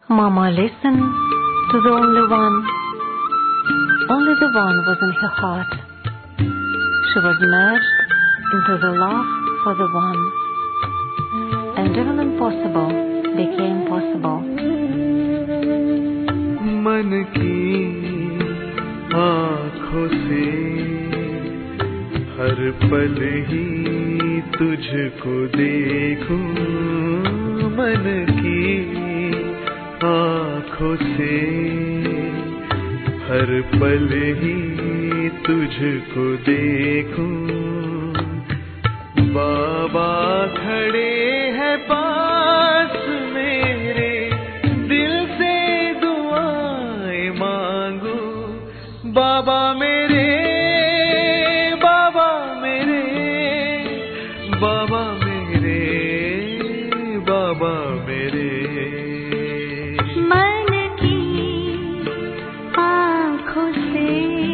Mama listened to the only one. Only the one was in her heart. She was merged into the love for the one. And even impossible became possible. मन की आँखों से हर पल ही तुझको देखूं मन की आँखों से हर पल ही तुझको देखूं बाबा खड़े हैं पास मेरे दिल से दुआएं मांगू बाबा मेरे बाबा मेरे बाबा मेरे बाबा मेरे मन की आँखों से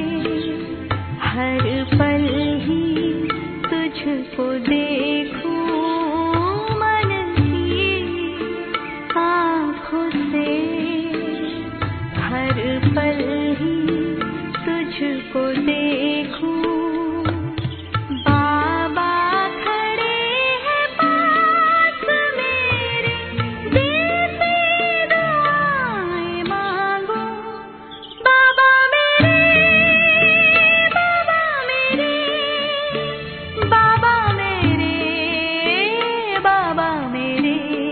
हर पल ही तुझको देखूं मन की आँखों से हर पल ही तुझको देखूं बाबा खड़े हैं पास मेरे दिल से दुआएं मांगो बाबा मेरे बाबा मेरे बाबा मेरे बाबा मेरे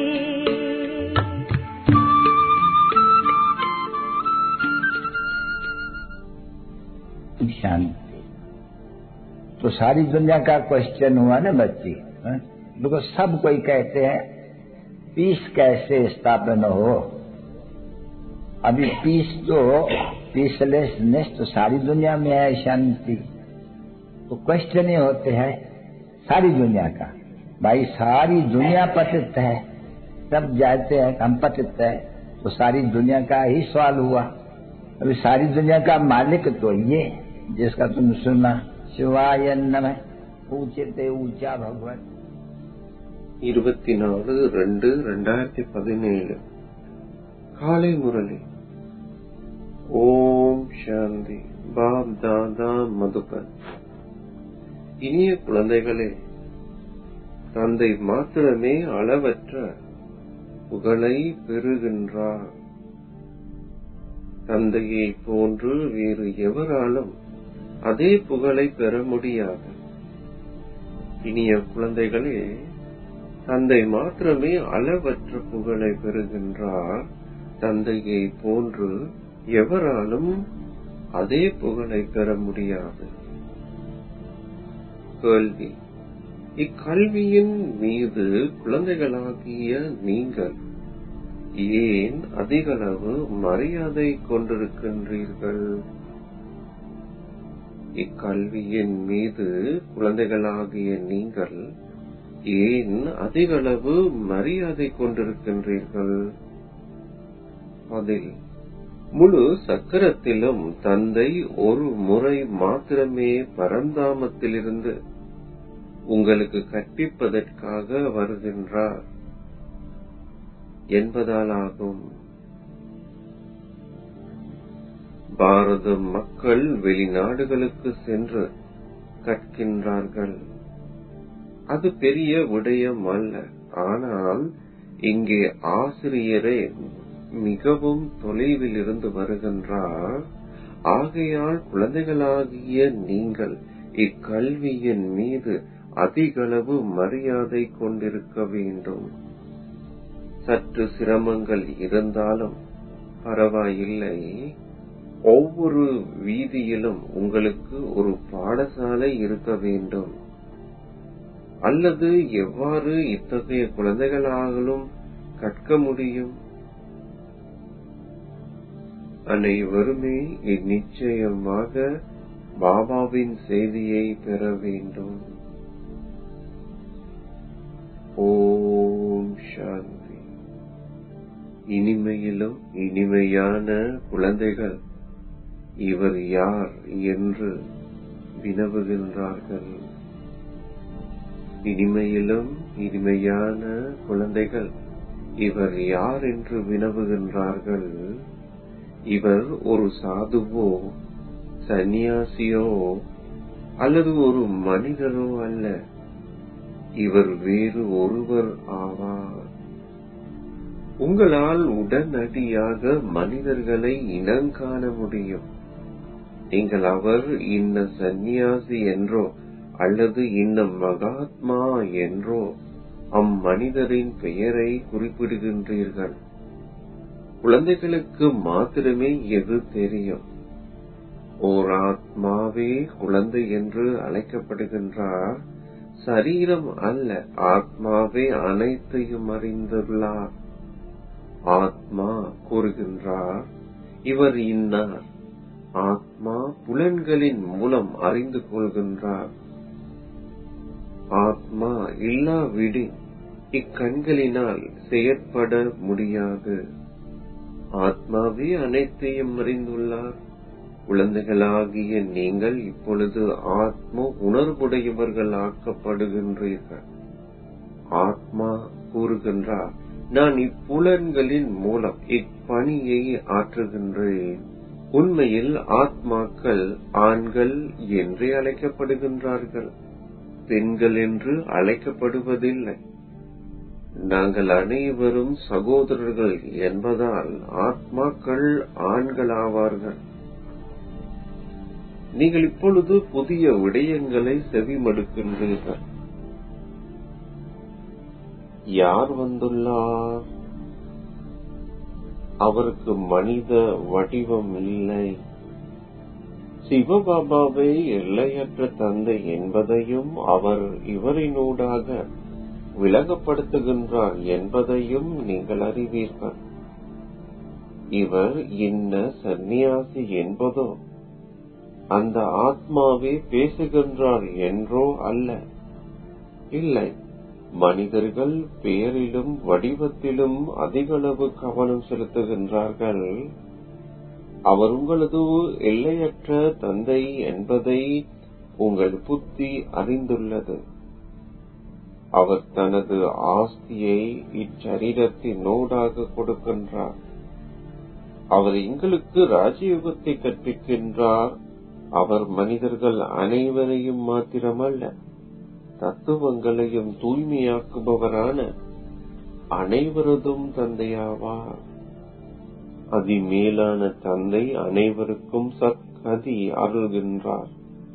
शांति तो सारी दुनिया का क्वेश्चन हुआ ना बच्ची हाँ? देखो सब कोई कहते हैं पीस कैसे स्थापन हो अभी पीस तो पीसलेसनेस तो सारी दुनिया में है शांति तो क्वेश्चन ये होते हैं सारी दुनिया का भाई सारी दुनिया पतित है सब जाते हैं हम पतित है तो सारी दुनिया का ही सवाल हुआ अभी सारी दुनिया का मालिक तो ये जिसका तुम सुना शिवाय नमः ऊंचे ऊंचा भगवान இருபத்தி நாலு ரெண்டு ரெண்டாயிரத்தி பதினேழு காலை முரளி ஓம் சாந்தி பாப் தாதா மதுபன் இனிய குழந்தைகளே தந்தை மாத்திரமே அளவற்ற புகழை பெறுகின்றார் தந்தையை போன்று வேறு எவராலும் அதே புகழை பெற முடியாது இனிய குழந்தைகளே தந்தை மாத்திரமே அளவற்ற புகழை பெறுகின்றார் தந்தையை போன்று எவராலும் அதே புகழை பெற முடியாது கேள்வி இக்கல்வியின் மீது குழந்தைகளாகிய நீங்கள் ஏன் அதிகளவு மரியாதை கொண்டிருக்கின்றீர்கள் இக்கல்வியின் மீது குழந்தைகளாகிய நீங்கள் ஏன் அதிகளவு மரியாதை கொண்டிருக்கின்றீர்கள் பதில் முழு சக்கரத்திலும் தந்தை ஒரு முறை மாத்திரமே பரந்தாமத்திலிருந்து உங்களுக்கு கற்பிப்பதற்காக வருகின்றார் என்பதாலாகும் பாரத மக்கள் வெளிநாடுகளுக்கு சென்று கற்கின்றார்கள் அது பெரிய விடயம் அல்ல ஆனால் இங்கே ஆசிரியரே மிகவும் தொலைவில் இருந்து வருகின்றார் ஆகையால் குழந்தைகளாகிய நீங்கள் இக்கல்வியின் மீது அதிகளவு மரியாதை கொண்டிருக்க வேண்டும் சற்று சிரமங்கள் இருந்தாலும் பரவாயில்லை ஒவ்வொரு வீதியிலும் உங்களுக்கு ஒரு பாடசாலை இருக்க வேண்டும் அல்லது எவ்வாறு இத்தகைய குழந்தைகளாலும் கற்க முடியும் அனைவருமே நிச்சயமாக பாபாவின் செய்தியை பெற வேண்டும் ஓம் சாந்தி இனிமையிலும் இனிமையான குழந்தைகள் இவர் யார் என்று வினவுகின்றார்கள் இனிமையிலும் இனிமையான குழந்தைகள் இவர் யார் என்று வினவுகின்றார்கள் இவர் ஒரு சாதுவோ சந்நியாசியோ அல்லது ஒரு மனிதரோ அல்ல இவர் வேறு ஒருவர் ஆவார் உங்களால் உடனடியாக மனிதர்களை இனங்காண முடியும் நீங்கள் அவர் இன்ன சந்நியாசி என்றோ அல்லது இன்ன மகாத்மா என்றோ அம்மனிதரின் பெயரை குறிப்பிடுகின்றீர்கள் குழந்தைகளுக்கு மாத்திரமே எது தெரியும் ஓர் ஆத்மாவே குழந்தை என்று அழைக்கப்படுகின்றார் சரீரம் அல்ல ஆத்மாவே அனைத்தையும் அறிந்துள்ளார் ஆத்மா கூறுகின்றார் இவர் இன்னார் ஆத்மா புலன்களின் மூலம் அறிந்து கொள்கின்றார் ஆத்மா இல்லாவிடின் இக்கண்களினால் செயற்பட முடியாது ஆத்மாவே அனைத்தையும் அறிந்துள்ளார் குழந்தைகளாகிய நீங்கள் இப்பொழுது ஆத்ம உணர்வுடையவர்கள் ஆக்கப்படுகின்றீர்கள் ஆத்மா கூறுகின்றார் நான் இப்புலன்களின் மூலம் இப்பணியை ஆற்றுகின்றேன் உண்மையில் ஆத்மாக்கள் ஆண்கள் என்றே அழைக்கப்படுகின்றார்கள் பெண்கள் என்று அழைக்கப்படுவதில்லை நாங்கள் அனைவரும் சகோதரர்கள் என்பதால் ஆத்மாக்கள் ஆண்களாவார்கள் நீங்கள் இப்பொழுது புதிய விடயங்களை செவிமடுக்கின்றீர்கள் யார் வந்துள்ளார் அவருக்கு மனித வடிவம் இல்லை சிவபாபாவை எல்லையற்ற தந்தை என்பதையும் அவர் இவரினூடாக விளங்கப்படுத்துகின்றார் என்பதையும் நீங்கள் அறிவீர்கள் இவர் இன்ன சந்நியாசி என்பதோ அந்த ஆத்மாவே பேசுகின்றார் என்றோ அல்ல இல்லை மனிதர்கள் பெயரிலும் வடிவத்திலும் அதிகளவு கவனம் செலுத்துகின்றார்கள் அவர் உங்களது எல்லையற்ற தந்தை என்பதை உங்கள் புத்தி அறிந்துள்ளது அவர் தனது ஆஸ்தியை இச்சரீரத்தினோடாக கொடுக்கின்றார் அவர் எங்களுக்கு ராஜயோகத்தை கற்பிக்கின்றார் அவர் மனிதர்கள் அனைவரையும் மாத்திரமல்ல தத்துவங்களையும் தூய்மையாக்குபவரான அனைவரதும் தந்தையாவார் அதிமேலான தந்தை அனைவருக்கும் சத்கதி அருள்கின்றார்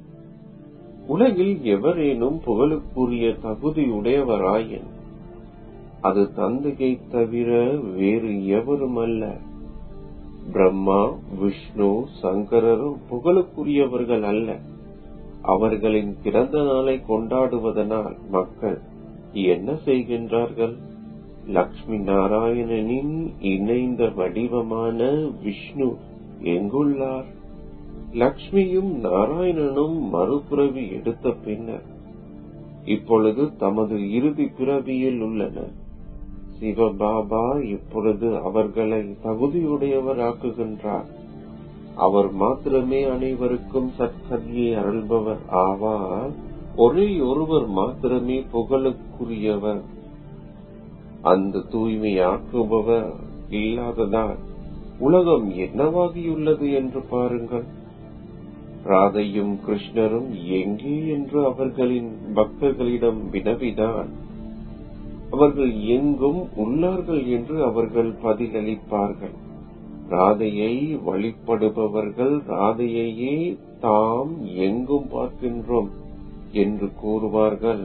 உலகில் எவரேனும் புகழுக்குரிய தகுதி உடையவராயின் அது தந்தையை தவிர வேறு எவரும் அல்ல பிரம்மா விஷ்ணு சங்கரரும் புகழுக்குரியவர்கள் அல்ல அவர்களின் பிறந்த நாளை கொண்டாடுவதனால் மக்கள் என்ன செய்கின்றார்கள் லக்ஷ்மி நாராயணனின் இணைந்த வடிவமான விஷ்ணு எங்குள்ளார் லக்ஷ்மியும் நாராயணனும் மறுபிறவி எடுத்த பின்னர் இப்பொழுது தமது இறுதி பிறவியில் உள்ளனர் சிவபாபா இப்பொழுது அவர்களை தகுதியுடையவராக்குகின்றார் அவர் மாத்திரமே அனைவருக்கும் சத்கதியை அருள்பவர் ஆவார் ஒரே ஒருவர் மாத்திரமே புகழுக்குரியவர் அந்த தூய்மையாக்குபவர் இல்லாததால் உலகம் என்னவாகியுள்ளது என்று பாருங்கள் ராதையும் கிருஷ்ணரும் எங்கே என்று அவர்களின் பக்தர்களிடம் வினவிதான் அவர்கள் எங்கும் உள்ளார்கள் என்று அவர்கள் பதிலளிப்பார்கள் ராதையை வழிபடுபவர்கள் ராதையையே தாம் எங்கும் பார்க்கின்றோம் என்று கூறுவார்கள்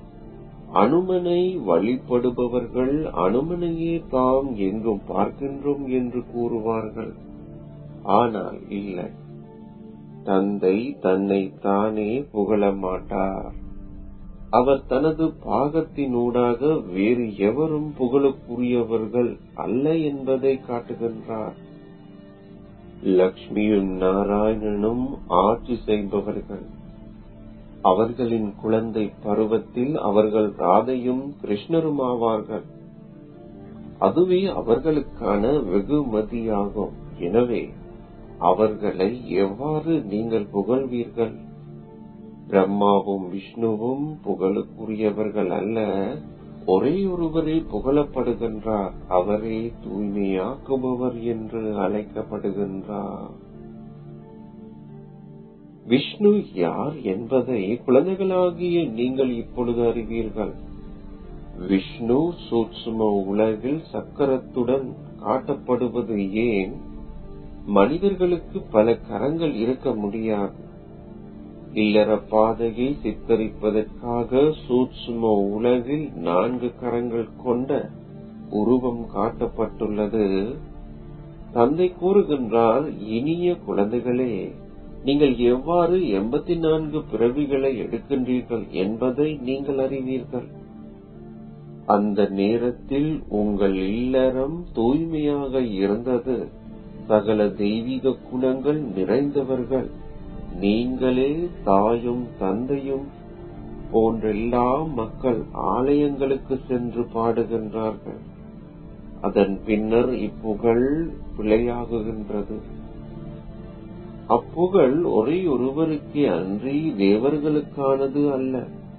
அனுமனை வழிபடுபவர்கள் அனுமனையே தாம் எங்கும் பார்க்கின்றோம் என்று கூறுவார்கள் ஆனால் இல்லை தந்தை தன்னை தானே புகழ மாட்டார் அவர் தனது பாகத்தினூடாக வேறு எவரும் புகழுக்குரியவர்கள் அல்ல என்பதை காட்டுகின்றார் லக்ஷ்மியும் நாராயணனும் ஆட்சி செய்பவர்கள் அவர்களின் குழந்தை பருவத்தில் அவர்கள் ராதையும் கிருஷ்ணரும் ஆவார்கள் அதுவே அவர்களுக்கான வெகுமதியாகும் எனவே அவர்களை எவ்வாறு நீங்கள் புகழ்வீர்கள் பிரம்மாவும் விஷ்ணுவும் புகழுக்குரியவர்கள் அல்ல ஒரே ஒருவரே புகழப்படுகின்றார் அவரே தூய்மையாக்குபவர் என்று அழைக்கப்படுகின்றார் விஷ்ணு யார் என்பதை குழந்தைகளாகிய நீங்கள் இப்பொழுது அறிவீர்கள் விஷ்ணு சூட்சும உலகில் சக்கரத்துடன் காட்டப்படுவது ஏன் மனிதர்களுக்கு பல கரங்கள் இருக்க முடியாது இல்லற பாதையை சித்தரிப்பதற்காக சூட்சும உலகில் நான்கு கரங்கள் கொண்ட உருவம் காட்டப்பட்டுள்ளது தந்தை கூறுகின்றார் இனிய குழந்தைகளே நீங்கள் எவ்வாறு எண்பத்தி நான்கு பிறவிகளை எடுக்கின்றீர்கள் என்பதை நீங்கள் அறிவீர்கள் அந்த நேரத்தில் உங்கள் இல்லறம் தூய்மையாக இருந்தது சகல தெய்வீக குணங்கள் நிறைந்தவர்கள் நீங்களே தாயும் தந்தையும் போன்ற எல்லா மக்கள் ஆலயங்களுக்கு சென்று பாடுகின்றார்கள் அதன் பின்னர் இப்புகழ் பிழையாகுகின்றது அப்புகழ் ஒரே ஒருவருக்கே அன்றி தேவர்களுக்கானது அல்ல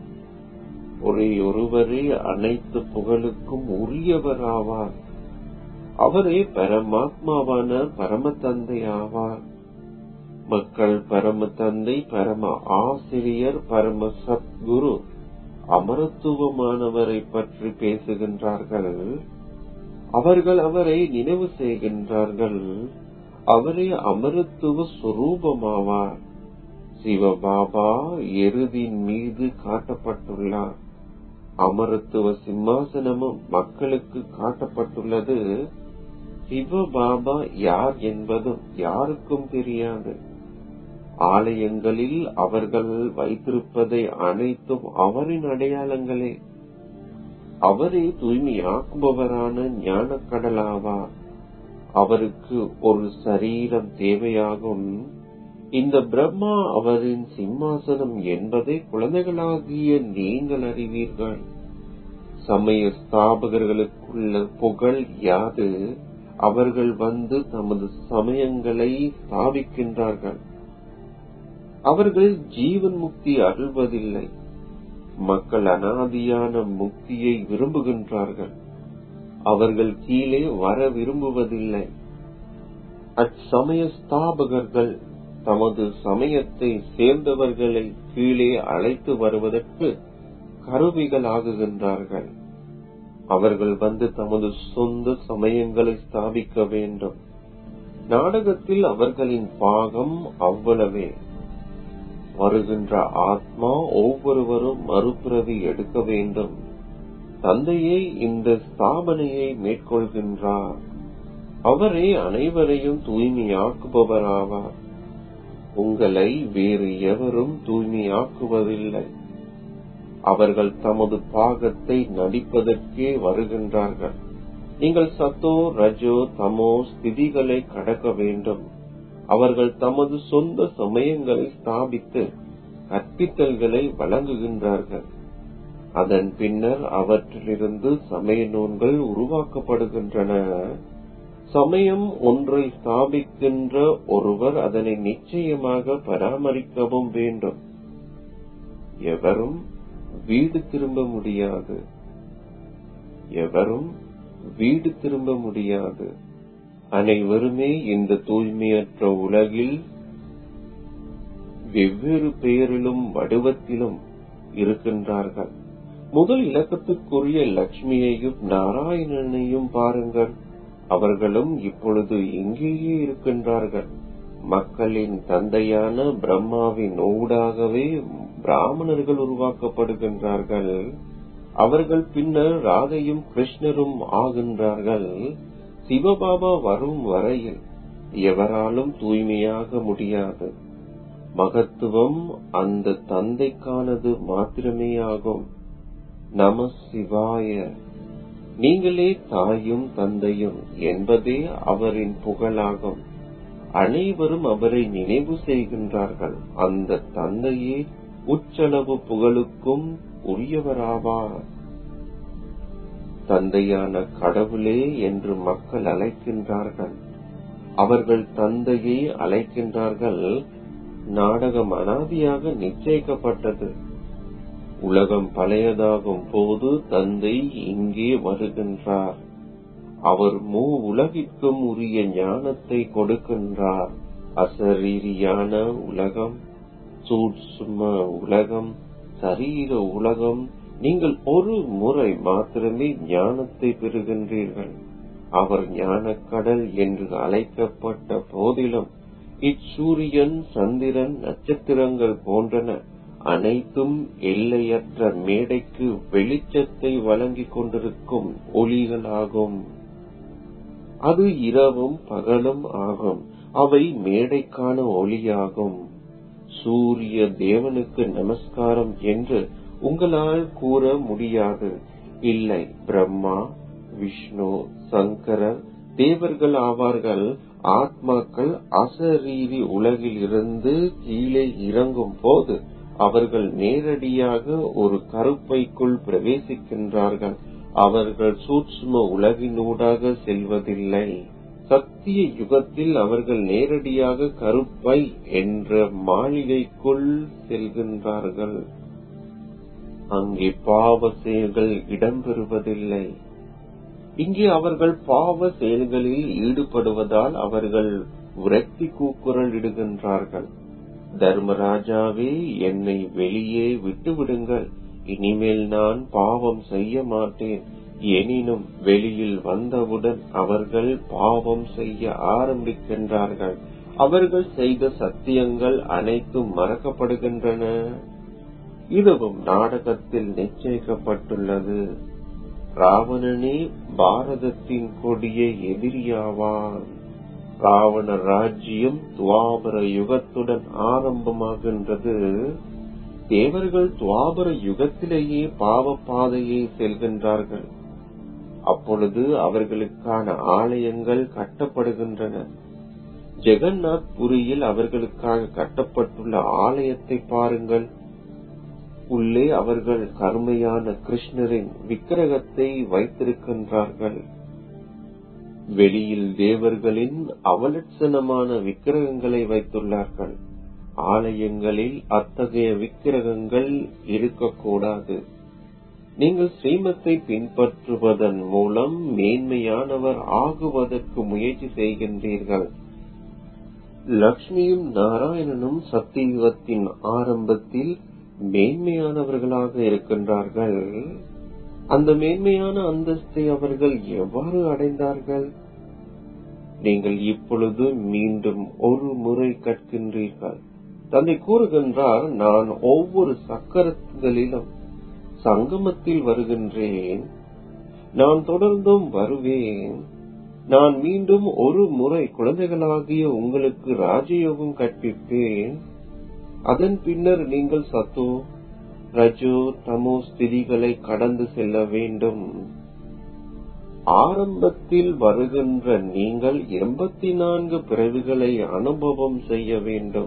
ஒரே ஒருவரே அனைத்து புகழுக்கும் உரியவராவார் அவரே பரமாத்மாவான பரம தந்தை ஆவார் மக்கள் பரம தந்தை பரம ஆசிரியர் பரம சத்குரு அமரத்துவமானவரை பற்றி பேசுகின்றார்கள் அவர்கள் அவரை நினைவு செய்கின்றார்கள் அவரே அமரத்துவ சுரூபமாவார் சிவபாபா எருதின் மீது காட்டப்பட்டுள்ளார் அமரத்துவ சிம்மாசனமும் மக்களுக்கு காட்டப்பட்டுள்ளது சிவபாபா யார் என்பதும் யாருக்கும் தெரியாது ஆலயங்களில் அவர்கள் வைத்திருப்பதை அனைத்தும் அவரின் அடையாளங்களே அவரே தூய்மையாக்குபவரான ஞானக்கடலாவார் அவருக்கு ஒரு சரீரம் தேவையாகும் இந்த பிரம்மா அவரின் சிம்மாசனம் என்பதை குழந்தைகளாகிய நீங்கள் அறிவீர்கள் சமய ஸ்தாபகர்களுக்குள்ள புகழ் யாது அவர்கள் வந்து தமது சமயங்களை ஸ்தாபிக்கின்றார்கள் அவர்கள் ஜீவன் முக்தி அருள்வதில்லை மக்கள் அனாதியான முக்தியை விரும்புகின்றார்கள் அவர்கள் கீழே வர விரும்புவதில்லை அச்சமய ஸ்தாபகர்கள் தமது சமயத்தை சேர்ந்தவர்களை கீழே அழைத்து வருவதற்கு கருவிகளாகுகின்றார்கள் அவர்கள் வந்து தமது சொந்த சமயங்களை ஸ்தாபிக்க வேண்டும் நாடகத்தில் அவர்களின் பாகம் அவ்வளவே வருகின்ற ஆத்மா ஒவ்வொருவரும் மறுபிறவி எடுக்க வேண்டும் தந்தையே இந்த ஸ்தாபனையை மேற்கொள்கின்றார் அவரே அனைவரையும் தூய்மையாக்குபவராவார் உங்களை வேறு எவரும் தூய்மையாக்குவதில்லை அவர்கள் தமது பாகத்தை நடிப்பதற்கே வருகின்றார்கள் நீங்கள் சத்தோ ரஜோ தமோ ஸ்திதிகளை கடக்க வேண்டும் அவர்கள் தமது சொந்த சமயங்களை ஸ்தாபித்து கற்பித்தல்களை வழங்குகின்றார்கள் அதன் பின்னர் அவற்றிலிருந்து சமய நூல்கள் உருவாக்கப்படுகின்றன சமயம் ஒன்றை ஸ்தாபிக்கின்ற ஒருவர் அதனை நிச்சயமாக பராமரிக்கவும் வேண்டும் எவரும் வீடு திரும்ப முடியாது எவரும் வீடு திரும்ப முடியாது அனைவருமே இந்த தூய்மையற்ற உலகில் வெவ்வேறு பெயரிலும் வடிவத்திலும் இருக்கின்றார்கள் முதல் இலக்கத்துக்குரிய லட்சுமியையும் நாராயணனையும் பாருங்கள் அவர்களும் இப்பொழுது இங்கேயே இருக்கின்றார்கள் மக்களின் தந்தையான பிரம்மாவின் ஊடாகவே பிராமணர்கள் உருவாக்கப்படுகின்றார்கள் அவர்கள் பின்னர் ராதையும் கிருஷ்ணரும் ஆகின்றார்கள் சிவபாபா வரும் வரையில் எவராலும் தூய்மையாக முடியாது மகத்துவம் அந்த தந்தைக்கானது மாத்திரமே ஆகும் நம சிவாய நீங்களே தாயும் தந்தையும் என்பதே அவரின் புகழாகும் அனைவரும் அவரை நினைவு செய்கின்றார்கள் அந்த தந்தையே உச்சளவு புகழுக்கும் உரியவராவார் தந்தையான கடவுளே என்று மக்கள் அழைக்கின்றார்கள் அவர்கள் தந்தையை அழைக்கின்றார்கள் நாடகம் அனாதியாக நிச்சயிக்கப்பட்டது உலகம் பழையதாகும் போது தந்தை இங்கே வருகின்றார் அவர் மூ உலகிற்கும் உரிய ஞானத்தை கொடுக்கின்றார் அசரீரியான உலகம் சூட்சும உலகம் சரீர உலகம் நீங்கள் ஒரு முறை மாத்திரமே ஞானத்தை பெறுகின்றீர்கள் அவர் ஞானக்கடல் என்று அழைக்கப்பட்ட போதிலும் இச்சூரியன் சந்திரன் நட்சத்திரங்கள் போன்றன அனைத்தும் எல்லையற்ற மேடைக்கு வெளிச்சத்தை வழங்கிக் கொண்டிருக்கும் ஒளிகளாகும் அது இரவும் பகலும் ஆகும் அவை மேடைக்கான ஒளியாகும் சூரிய தேவனுக்கு நமஸ்காரம் என்று உங்களால் கூற முடியாது இல்லை பிரம்மா விஷ்ணு சங்கரர் தேவர்கள் ஆவார்கள் ஆத்மாக்கள் அசரீரி உலகில் இருந்து கீழே இறங்கும் போது அவர்கள் நேரடியாக ஒரு கருப்பைக்குள் பிரவேசிக்கின்றார்கள் அவர்கள் சூட்சும உலகினூடாக செல்வதில்லை சத்திய யுகத்தில் அவர்கள் நேரடியாக கருப்பை என்ற மாளிகைக்குள் செல்கின்றார்கள் அங்கே பாவ செயல்கள் இடம்பெறுவதில்லை இங்கே அவர்கள் பாவ செயல்களில் ஈடுபடுவதால் அவர்கள் விரக்தி கூக்குரல் இடுகின்றார்கள் தர்மராஜாவே என்னை வெளியே விட்டுவிடுங்கள் இனிமேல் நான் பாவம் செய்ய மாட்டேன் எனினும் வெளியில் வந்தவுடன் அவர்கள் பாவம் செய்ய ஆரம்பிக்கின்றார்கள் அவர்கள் செய்த சத்தியங்கள் அனைத்தும் மறக்கப்படுகின்றன இதுவும் நாடகத்தில் நிச்சயிக்கப்பட்டுள்ளது ராவணனே பாரதத்தின் கொடிய எதிரியாவான் ராவண ராஜ்யம் துவாபர யுகத்துடன் ஆரம்பமாகின்றது தேவர்கள் துவாபர யுகத்திலேயே பாவ பாதையை செல்கின்றார்கள் அப்பொழுது அவர்களுக்கான ஆலயங்கள் கட்டப்படுகின்றன ஜெகநாத் புரியில் அவர்களுக்காக கட்டப்பட்டுள்ள ஆலயத்தை பாருங்கள் உள்ளே அவர்கள் கருமையான கிருஷ்ணரின் விக்கிரகத்தை வைத்திருக்கின்றார்கள் வெளியில் தேவர்களின் அவலட்சணமான விக்கிரகங்களை வைத்துள்ளார்கள் ஆலயங்களில் அத்தகைய விக்கிரகங்கள் இருக்கக்கூடாது நீங்கள் ஸ்ரீமத்தை பின்பற்றுவதன் மூலம் மேன்மையானவர் ஆகுவதற்கு முயற்சி செய்கின்றீர்கள் லக்ஷ்மியும் நாராயணனும் சத்தியுகத்தின் ஆரம்பத்தில் மேன்மையானவர்களாக இருக்கின்றார்கள் அந்த மேன்மையான அந்தஸ்தை அவர்கள் எவ்வாறு அடைந்தார்கள் நீங்கள் இப்பொழுது மீண்டும் ஒரு முறை கற்கின்றீர்கள் தந்தை கூறுகின்றார் நான் ஒவ்வொரு சக்கரங்களிலும் சங்கமத்தில் வருகின்றேன் நான் தொடர்ந்தும் வருவேன் நான் மீண்டும் ஒரு முறை குழந்தைகளாகிய உங்களுக்கு ராஜயோகம் கற்பிப்பேன் அதன் பின்னர் நீங்கள் சத்தோ ரஜோ தமோ ஸ்திதிகளை கடந்து செல்ல வேண்டும் ஆரம்பத்தில் வருகின்ற நீங்கள் எண்பத்தி நான்கு பிறவிகளை அனுபவம் செய்ய வேண்டும்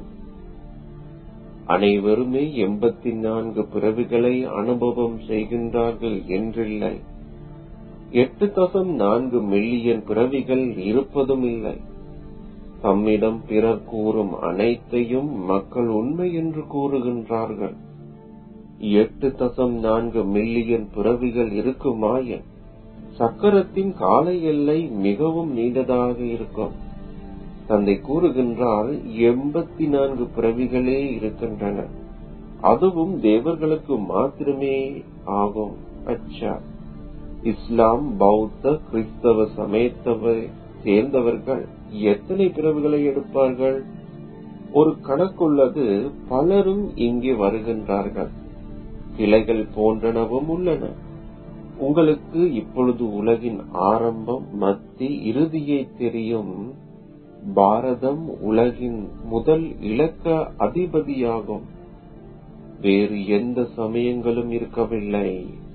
அனைவருமே எண்பத்தி நான்கு பிறவிகளை அனுபவம் செய்கின்றார்கள் என்றில்லை எட்டு தசம் நான்கு மில்லியன் பிறவிகள் இருப்பதும் இல்லை தம்மிடம் பிறர் கூறும் அனைத்தையும் மக்கள் உண்மை என்று கூறுகின்றார்கள் எட்டு தசம் நான்கு மில்லியன் பிறவிகள் இருக்குமாயின் சக்கரத்தின் கால எல்லை மிகவும் நீண்டதாக இருக்கும் தந்தை கூறுகின்றால் எண்பத்தி நான்கு பிறவிகளே இருக்கின்றன அதுவும் தேவர்களுக்கு மாத்திரமே ஆகும் அச்சா இஸ்லாம் பௌத்த கிறிஸ்தவ சமயத்தவை சேர்ந்தவர்கள் எத்தனை பிறவிகளை எடுப்பார்கள் ஒரு கணக்குள்ளது பலரும் இங்கே வருகின்றார்கள் கிளைகள் போன்றனவும் உள்ளன உங்களுக்கு இப்பொழுது உலகின் ஆரம்பம் மத்தி இறுதியை தெரியும் பாரதம் உலகின் முதல் இலக்க அதிபதியாகும் வேறு எந்த சமயங்களும் இருக்கவில்லை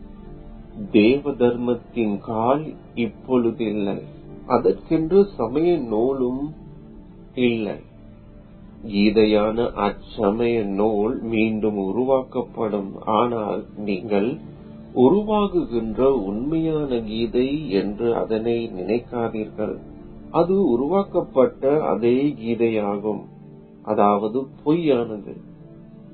தேவ தர்மத்தின் கால் இப்பொழுது இல்லை அதற்கென்று சமய நூலும் இல்லை கீதையான அச்சமய நூல் மீண்டும் உருவாக்கப்படும் ஆனால் நீங்கள் உருவாகுகின்ற உண்மையான கீதை என்று அதனை நினைக்காதீர்கள் அது உருவாக்கப்பட்ட அதே கீதையாகும் அதாவது பொய்யானது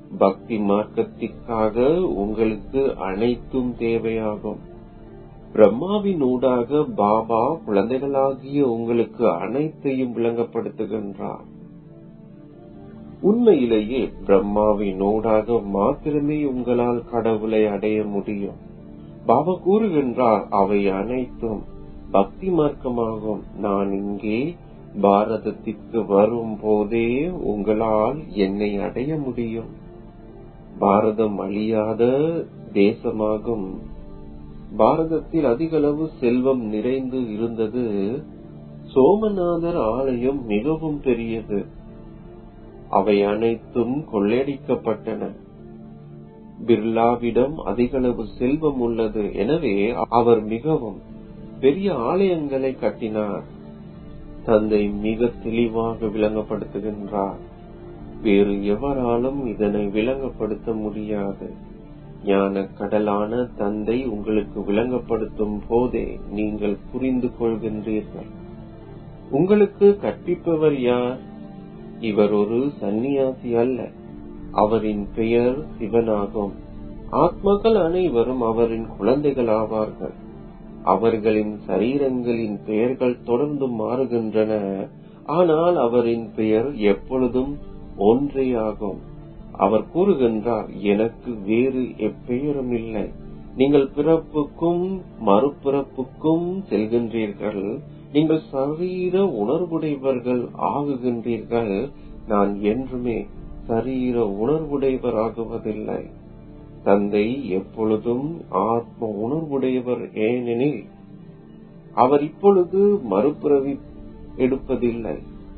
பக்தி மார்க்கத்திற்காக உங்களுக்கு அனைத்தும் தேவையாகும் பிரம்மாவின் ஊடாக பாபா குழந்தைகளாகிய உங்களுக்கு அனைத்தையும் விளங்கப்படுத்துகின்றார் உண்மையிலேயே பிரம்மாவின் ஊடாக மாத்திரமே உங்களால் கடவுளை அடைய முடியும் பாபா கூறுகின்றார் அவை அனைத்தும் பக்தி மார்க்கமாகும் நான் இங்கே பாரதத்திற்கு வரும் போதே உங்களால் என்னை அடைய முடியும் பாரதம் அழியாத தேசமாகும் பாரதத்தில் அதிகளவு செல்வம் நிறைந்து இருந்தது சோமநாதர் ஆலயம் மிகவும் பெரியது அவை அனைத்தும் கொள்ளையடிக்கப்பட்டன பிர்லாவிடம் அதிகளவு செல்வம் உள்ளது எனவே அவர் மிகவும் பெரிய ஆலயங்களை கட்டினார் தந்தை மிக தெளிவாக விளங்கப்படுத்துகின்றார் வேறு எவராலும் இதனை விளங்கப்படுத்த முடியாது ஞான கடலான தந்தை உங்களுக்கு விளங்கப்படுத்தும் போதே நீங்கள் புரிந்து கொள்கின்றீர்கள் உங்களுக்கு கற்பிப்பவர் யார் இவர் ஒரு சந்நியாசி அல்ல அவரின் பெயர் சிவனாகும் ஆத்மாக்கள் அனைவரும் அவரின் குழந்தைகள் ஆவார்கள் அவர்களின் சரீரங்களின் பெயர்கள் தொடர்ந்து மாறுகின்றன ஆனால் அவரின் பெயர் எப்பொழுதும் ஒன்றே ஆகும் அவர் கூறுகின்றார் எனக்கு வேறு எப்பெயரும் இல்லை நீங்கள் பிறப்புக்கும் மறுபிறப்புக்கும் செல்கின்றீர்கள் நீங்கள் சரீர உணர்வுடையவர்கள் ஆகுகின்றீர்கள் நான் என்றுமே சரீர உணர்வுடையவர் ஆகுவதில்லை தந்தை எப்பொழுதும் ஆத்ம உணர்வுடையவர் ஏனெனில் அவர் இப்பொழுது மறுபிறவி எடுப்பதில்லை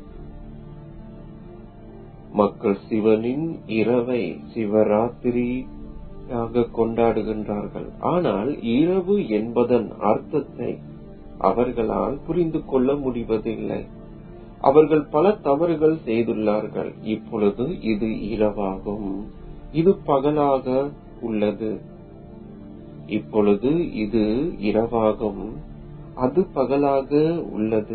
மக்கள் சிவனின் இரவை சிவராத்திரியாக கொண்டாடுகின்றார்கள் ஆனால் இரவு என்பதன் அர்த்தத்தை அவர்களால் புரிந்து கொள்ள முடிவதில்லை அவர்கள் பல தவறுகள் செய்துள்ளார்கள் இப்பொழுது இது இரவாகும் இது பகலாக உள்ளது இப்பொழுது இது இரவாகும் அது பகலாக உள்ளது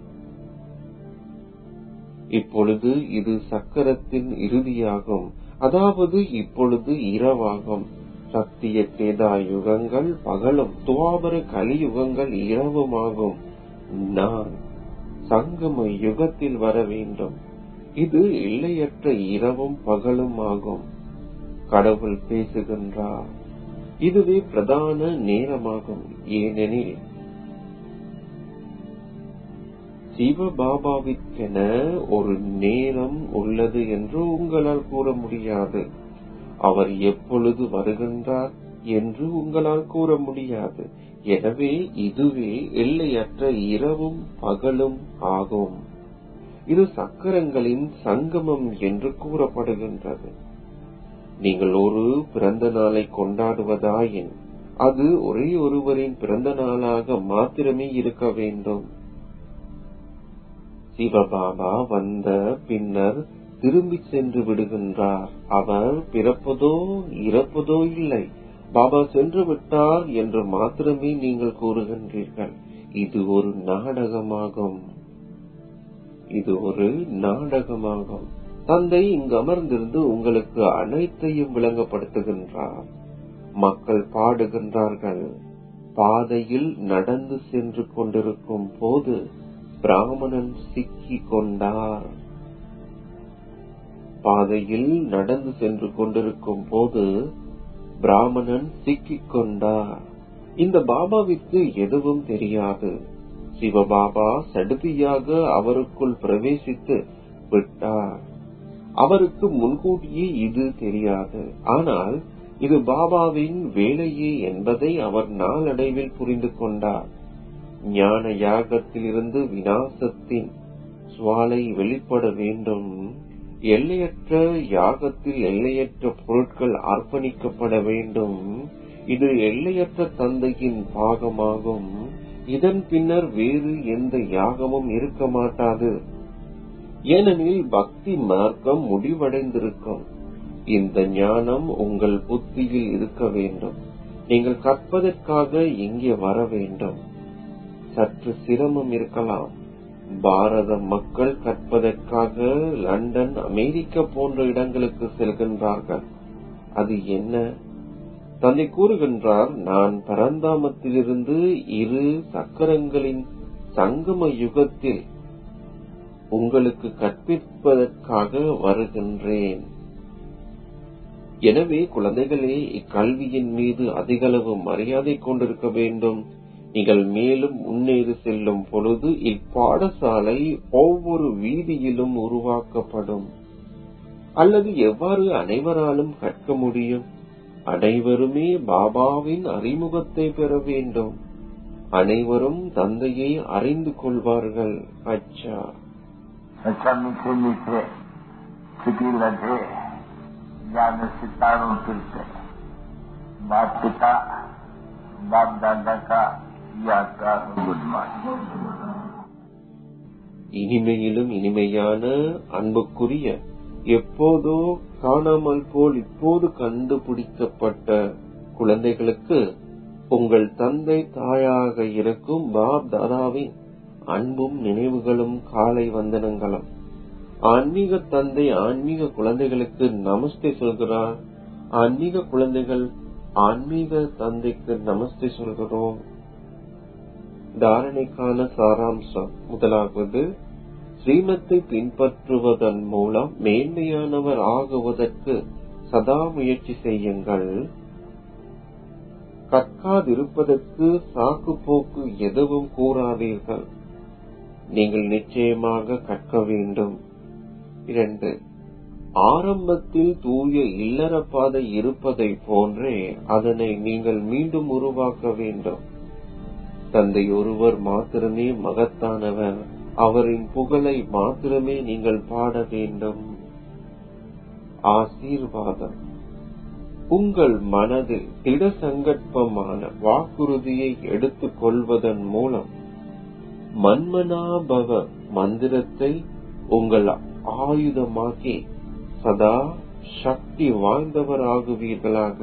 இப்பொழுது இது சக்கரத்தின் இறுதியாகும் அதாவது இப்பொழுது இரவாகும் சத்திய தேதா யுகங்கள் பகலும் துவாபர கலியுகங்கள் இரவுமாகும் நான் சங்கம யுகத்தில் வர வேண்டும் இது எல்லையற்ற இரவும் பகலும் ஆகும் கடவுள் பேசுகின்றார் இதுவே பிரதான நேரமாகும் ஏனெனில் சிவபாபாவிற்கென ஒரு நேரம் உள்ளது என்று உங்களால் கூற முடியாது அவர் எப்பொழுது வருகின்றார் என்று உங்களால் கூற முடியாது எனவே இதுவே எல்லையற்ற இரவும் பகலும் ஆகும் இது சக்கரங்களின் சங்கமம் என்று கூறப்படுகின்றது நீங்கள் ஒரு பிறந்த நாளை கொண்டாடுவதாயின் அது ஒரே ஒருவரின் பிறந்த நாளாக மாத்திரமே இருக்க வேண்டும் சிவபாபா வந்த பின்னர் திரும்பி சென்று விடுகின்றார் அவர் பிறப்பதோ இறப்பதோ இல்லை பாபா சென்று விட்டார் என்று மாத்திரமே நீங்கள் கூறுகின்றீர்கள் இது ஒரு நாடகமாகும் இது ஒரு நாடகமாகும் தந்தை இங்கு அமர்ந்திருந்து உங்களுக்கு அனைத்தையும் விளங்கப்படுத்துகின்றார் மக்கள் பாடுகின்றார்கள் பாதையில் நடந்து சென்று கொண்டிருக்கும் போது பிராமணன் சிக்கி கொண்டார் பாதையில் நடந்து சென்று கொண்டிருக்கும் போது பிராமணன் சிக்கிக் கொண்டார் இந்த பாபாவிற்கு எதுவும் தெரியாது சிவபாபா சடுதியாக அவருக்குள் பிரவேசித்து விட்டார் அவருக்கு முன்கூட்டியே இது தெரியாது ஆனால் இது பாபாவின் வேலையே என்பதை அவர் நாளடைவில் புரிந்து கொண்டார் ஞான யாகத்திலிருந்து விநாசத்தின் சுவாலை வெளிப்பட வேண்டும் எல்லையற்ற யாகத்தில் எல்லையற்ற பொருட்கள் அர்ப்பணிக்கப்பட வேண்டும் இது எல்லையற்ற தந்தையின் பாகமாகும் இதன் பின்னர் வேறு எந்த யாகமும் இருக்க மாட்டாது ஏனெனில் பக்தி மார்க்கம் முடிவடைந்திருக்கும் இந்த ஞானம் உங்கள் புத்தியில் இருக்க வேண்டும் நீங்கள் கற்பதற்காக இங்கே வர வேண்டும் சற்று சிரமம் இருக்கலாம் பாரத மக்கள் கற்பதற்காக லண்டன் அமெரிக்கா போன்ற இடங்களுக்கு செல்கின்றார்கள் அது என்ன தந்தை கூறுகின்றார் நான் பரந்தாமத்திலிருந்து இரு சக்கரங்களின் சங்கம யுகத்தில் உங்களுக்கு கற்பிப்பதற்காக வருகின்றேன் எனவே குழந்தைகளே இக்கல்வியின் மீது அதிகளவு மரியாதை கொண்டிருக்க வேண்டும் நீங்கள் மேலும் முன்னேறி செல்லும் பொழுது இப்பாடசாலை ஒவ்வொரு வீதியிலும் உருவாக்கப்படும் அல்லது எவ்வாறு அனைவராலும் கற்க முடியும் அனைவருமே பாபாவின் அறிமுகத்தை பெற வேண்டும் அனைவரும் தந்தையை அறிந்து கொள்வார்கள் அச்சா अच्छा मीठे मीठे सिटी लगे ज्ञान सितारों फिरते बाप पिता बाप दादा का याद का गुड मॉर्निंग இனிமையிலும் இனிமையான அன்புக்குரிய எப்போதோ காணாமல் போல் இப்போது கண்டுபிடிக்கப்பட்ட குழந்தைகளுக்கு உங்கள் தந்தை தாயாக இருக்கும் பாப் தாதாவின் அன்பும் நினைவுகளும் காலை வந்தனங்களும் ஆன்மீக தந்தை ஆன்மீக குழந்தைகளுக்கு நமஸ்தே சொல்கிறார் ஆன்மீக குழந்தைகள் ஆன்மீக தந்தைக்கு நமஸ்தே சொல்கிறோம் தாரணைக்கான சாராம்சம் முதலாவது ஸ்ரீமத்தை பின்பற்றுவதன் மூலம் மேன்மையானவர் ஆகுவதற்கு சதா முயற்சி செய்யுங்கள் கற்காதிருப்பதற்கு சாக்கு போக்கு எதுவும் கூறாதீர்கள் நீங்கள் நிச்சயமாக கற்க வேண்டும் இரண்டு ஆரம்பத்தில் தூய இல்லற பாதை இருப்பதை போன்றே அதனை நீங்கள் மீண்டும் உருவாக்க வேண்டும் தந்தை ஒருவர் மாத்திரமே மகத்தானவர் அவரின் புகழை மாத்திரமே நீங்கள் பாட வேண்டும் ஆசீர்வாதம் உங்கள் மனதில் திட சங்கற்பமான வாக்குறுதியை எடுத்துக் கொள்வதன் மூலம் மன்மனாபவ மந்திரத்தை உங்கள் ஆயுதமாக்கி சதா சக்தி வாய்ந்தவராகுவீர்களாக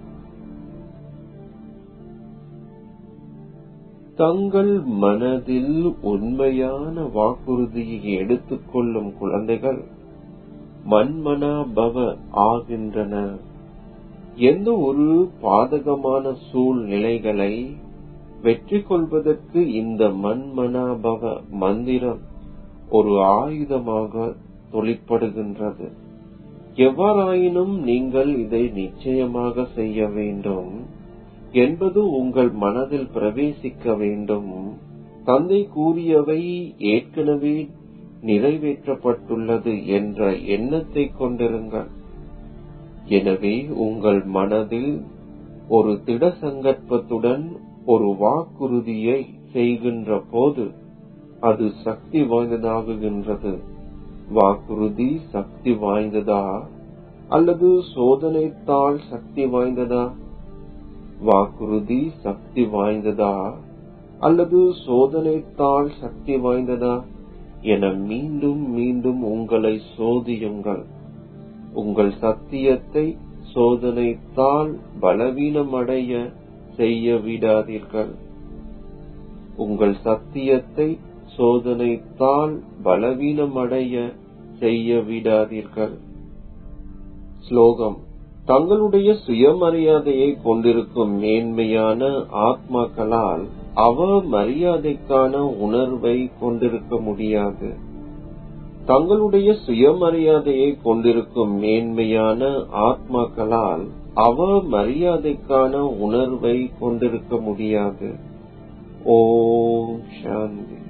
தங்கள் மனதில் உண்மையான வாக்குறுதியை எடுத்துக்கொள்ளும் குழந்தைகள் மன்மனாபவ ஆகின்றன எந்த ஒரு பாதகமான சூழ்நிலைகளை வெற்றி கொள்வதற்கு இந்த மன்மனாபவ மந்திரம் ஒரு ஆயுதமாக தொழிற்படுகின்றது எவ்வாறாயினும் நீங்கள் இதை நிச்சயமாக செய்ய வேண்டும் என்பது உங்கள் மனதில் பிரவேசிக்க வேண்டும் தந்தை கூறியவை ஏற்கனவே நிறைவேற்றப்பட்டுள்ளது என்ற எண்ணத்தை கொண்டிருங்கள் எனவே உங்கள் மனதில் ஒரு திட சங்கற்பத்துடன் ஒரு வாக்குறுதியை செய்கின்ற போது அது சக்தி வாய்ந்ததாகுகின்றது வாக்குறுதி சக்தி வாய்ந்ததா அல்லது சோதனைத்தாள் சக்தி வாய்ந்ததா வாக்குறுதி சக்தி வாய்ந்ததா அல்லது சோதனைத்தாள் சக்தி வாய்ந்ததா என மீண்டும் மீண்டும் உங்களை சோதியுங்கள் உங்கள் சத்தியத்தை சோதனைத்தால் பலவீனமடைய செய்ய விடாதீர்கள் உங்கள் சத்தியத்தை சோதனைத்தால் பலவீனமடைய செய்ய விடாதீர்கள் ஸ்லோகம் தங்களுடைய சுயமரியாதையை கொண்டிருக்கும் மேன்மையான ஆத்மாக்களால் அவ மரியாதைக்கான உணர்வை கொண்டிருக்க முடியாது தங்களுடைய சுயமரியாதையை கொண்டிருக்கும் மேன்மையான ஆத்மாக்களால் அவ மரியாதைக்கான உணர்வை கொண்டிருக்க முடியாது ஓம் சாந்தி